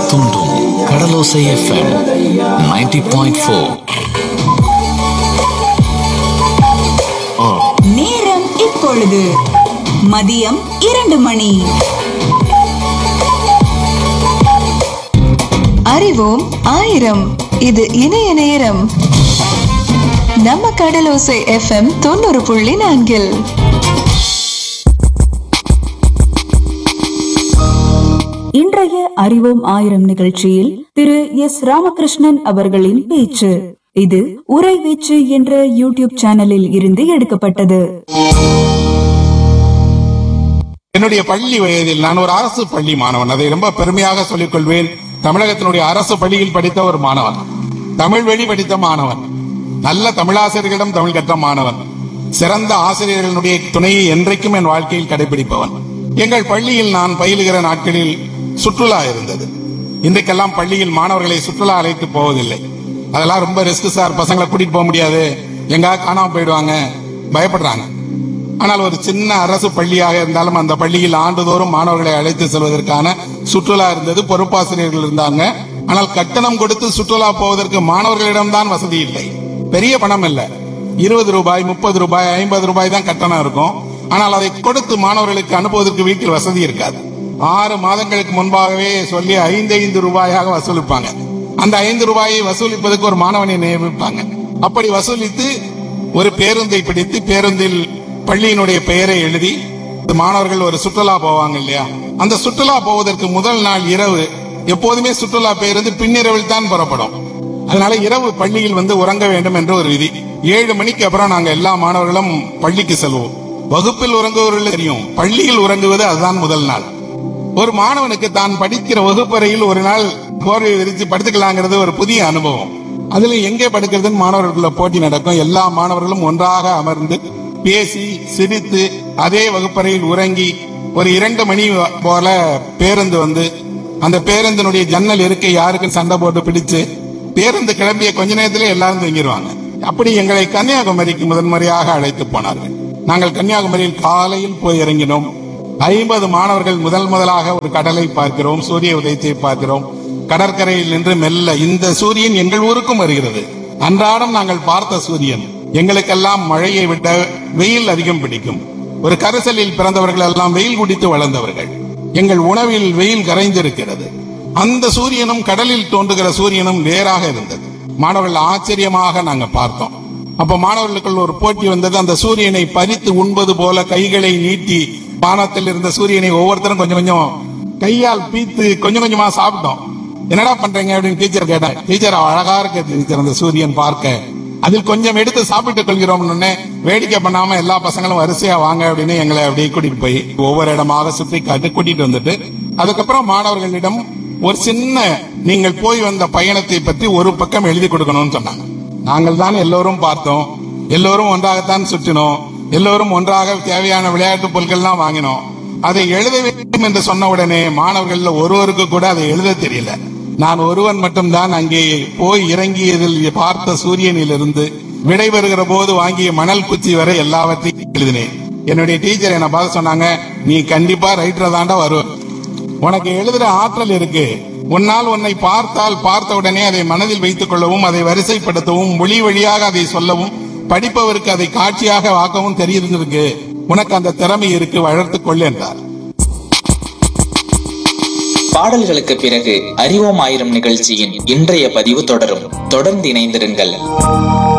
தூண்டும் கடலோசை FM 90.4 point four நேரம் இப்பொழுது மதியம் இரண்டு மணி அறிவோம் ஆயிரம் இது இணைய நேரம் நம்ம கடலோசை எஃப்எம் தொண்ணூறு புள்ளி நான்கில் இன்றைய அறிவோம் ஆயிரம் நிகழ்ச்சியில் திரு எஸ் ராமகிருஷ்ணன் அவர்களின் பேச்சு இது உரை வீச்சு என்ற யூடியூப் சேனலில் இருந்து எடுக்கப்பட்டது என்னுடைய பள்ளி வயதில் நான் ஒரு அரசு பள்ளி மாணவன் அதை ரொம்ப பெருமையாக சொல்லிக் கொள்வேன் தமிழகத்தினுடைய அரசு பள்ளியில் படித்த ஒரு மாணவன் தமிழ் வழி படித்த மாணவன் நல்ல தமிழாசிரியர்களிடம் தமிழ் கற்ற மாணவன் சிறந்த ஆசிரியர்களுடைய துணையை என்றைக்கும் என் வாழ்க்கையில் கடைபிடிப்பவன் எங்கள் பள்ளியில் நான் பயிலுகிற நாட்களில் சுற்றுலா இருந்தது இன்றைக்கெல்லாம் பள்ளியில் மாணவர்களை சுற்றுலா அழைத்து போவதில்லை அதெல்லாம் ரொம்ப ரிஸ்க் சார் பசங்களை கூட்டிட்டு போக முடியாது எங்காவது காணாம போயிடுவாங்க பயப்படுறாங்க ஆனால் ஒரு சின்ன அரசு பள்ளியாக இருந்தாலும் அந்த பள்ளியில் ஆண்டுதோறும் மாணவர்களை அழைத்து செல்வதற்கான சுற்றுலா இருந்தது பொறுப்பாசிரியர்கள் இருந்தாங்க ஆனால் கட்டணம் கொடுத்து சுற்றுலா போவதற்கு மாணவர்களிடம்தான் வசதி இல்லை பெரிய பணம் இல்ல இருபது ரூபாய் முப்பது ரூபாய் ஐம்பது ரூபாய் தான் கட்டணம் இருக்கும் ஆனால் அதை கொடுத்து மாணவர்களுக்கு அனுப்புவதற்கு வீட்டில் வசதி இருக்காது ஆறு மாதங்களுக்கு முன்பாகவே சொல்லி ஐந்து ஐந்து ரூபாயாக வசூலிப்பாங்க அந்த ஐந்து ரூபாயை வசூலிப்பதற்கு ஒரு மாணவனை நியமிப்பாங்க அப்படி வசூலித்து ஒரு பேருந்தை பிடித்து பேருந்தில் பள்ளியினுடைய பெயரை எழுதி இந்த மாணவர்கள் ஒரு சுற்றுலா போவாங்க இல்லையா அந்த சுற்றுலா போவதற்கு முதல் நாள் இரவு எப்போதுமே சுற்றுலா பேருந்து பின்னிரவில் தான் புறப்படும் அதனால இரவு பள்ளியில் வந்து உறங்க வேண்டும் என்று ஒரு விதி ஏழு மணிக்கு அப்புறம் நாங்க எல்லா மாணவர்களும் பள்ளிக்கு செல்வோம் வகுப்பில் உறங்குவவர்கள் தெரியும் பள்ளியில் உறங்குவது அதுதான் முதல் நாள் ஒரு மாணவனுக்கு தான் படிக்கிற வகுப்பறையில் ஒரு நாள் போர்வை விரிச்சு படுத்துக்கலாங்கிறது ஒரு புதிய அனுபவம் அதுல எங்கே படுக்கிறதுன்னு மாணவர்களுக்குள்ள போட்டி நடக்கும் எல்லா மாணவர்களும் ஒன்றாக அமர்ந்து பேசி சிரித்து அதே வகுப்பறையில் உறங்கி ஒரு இரண்டு மணி போல பேருந்து வந்து அந்த பேருந்தினுடைய ஜன்னல் இருக்கை யாருக்கும் சண்டை போட்டு பிடிச்சு பேருந்து கிளம்பிய கொஞ்ச நேரத்திலே எல்லாரும் தூங்கிடுவாங்க அப்படி எங்களை கன்னியாகுமரிக்கு முதன்முறையாக அழைத்து போனார்கள் நாங்கள் கன்னியாகுமரியில் காலையில் போய் இறங்கினோம் ஐம்பது மாணவர்கள் முதல் முதலாக ஒரு கடலை பார்க்கிறோம் சூரிய உதயத்தை பார்க்கிறோம் கடற்கரையில் நின்று மெல்ல இந்த சூரியன் எங்கள் ஊருக்கும் வருகிறது அன்றாடம் நாங்கள் பார்த்த சூரியன் எங்களுக்கெல்லாம் மழையை விட வெயில் அதிகம் பிடிக்கும் ஒரு கரிசலில் பிறந்தவர்கள் எல்லாம் வெயில் குடித்து வளர்ந்தவர்கள் எங்கள் உணவில் வெயில் கரைந்திருக்கிறது அந்த சூரியனும் கடலில் தோன்றுகிற சூரியனும் வேறாக இருந்தது மாணவர்கள் ஆச்சரியமாக நாங்க பார்த்தோம் அப்ப மாணவர்களுக்குள் ஒரு போட்டி வந்தது அந்த சூரியனை பறித்து உண்பது போல கைகளை நீட்டி வானத்தில் இருந்த சூரியனை ஒவ்வொருத்தரும் கொஞ்சம் கொஞ்சம் கையால் பீத்து கொஞ்சம் கொஞ்சமா சாப்பிட்டோம் என்னடா பண்றீங்க அப்படின்னு டீச்சர் கேட்டேன் டீச்சர் அழகா இருக்கு டீச்சர் அந்த சூரியன் பார்க்க அதில் கொஞ்சம் எடுத்து சாப்பிட்டுக் கொள்கிறோம் வேடிக்கை பண்ணாம எல்லா பசங்களும் வரிசையா வாங்க அப்படின்னு எங்களை அப்படியே கூட்டிட்டு போய் ஒவ்வொரு இடமாக சுற்றி காட்டி கூட்டிட்டு வந்துட்டு அதுக்கப்புறம் மாணவர்களிடம் ஒரு சின்ன நீங்கள் போய் வந்த பயணத்தை பற்றி ஒரு பக்கம் எழுதி கொடுக்கணும்னு சொன்னாங்க நாங்கள் தான் எல்லோரும் பார்த்தோம் எல்லோரும் ஒன்றாகத்தான் சுற்றினோம் எல்லோரும் ஒன்றாக தேவையான விளையாட்டு பொருட்கள்லாம் வாங்கினோம் அதை எழுத வேண்டும் என்று சொன்ன உடனே மாணவர்கள் ஒருவருக்கு கூட அதை எழுத தெரியல நான் ஒருவன் மட்டும்தான் அங்கே போய் இறங்கியதில் பார்த்த சூரியனிலிருந்து விடைபெறுகிற போது வாங்கிய மணல் குச்சி வரை எல்லாவற்றையும் எழுதினேன் என்னுடைய டீச்சர் என்ன பார்த்து சொன்னாங்க நீ கண்டிப்பா ரைட்டர் தாண்டா வருவ உனக்கு எழுதுற ஆற்றல் இருக்கு உன்னால் உன்னை பார்த்தால் பார்த்த உடனே அதை மனதில் வைத்துக் கொள்ளவும் அதை வரிசைப்படுத்தவும் மொழி வழியாக அதை சொல்லவும் படிப்பவருக்கு அதை காட்சியாக வாக்கவும் தெரியிருந்திருக்கு உனக்கு அந்த திறமை இருக்கு வளர்த்துக் கொள் என்றார் பாடல்களுக்கு பிறகு அறிவோம் ஆயிரம் நிகழ்ச்சியின் இன்றைய பதிவு தொடரும் தொடர்ந்து இணைந்திருங்கள்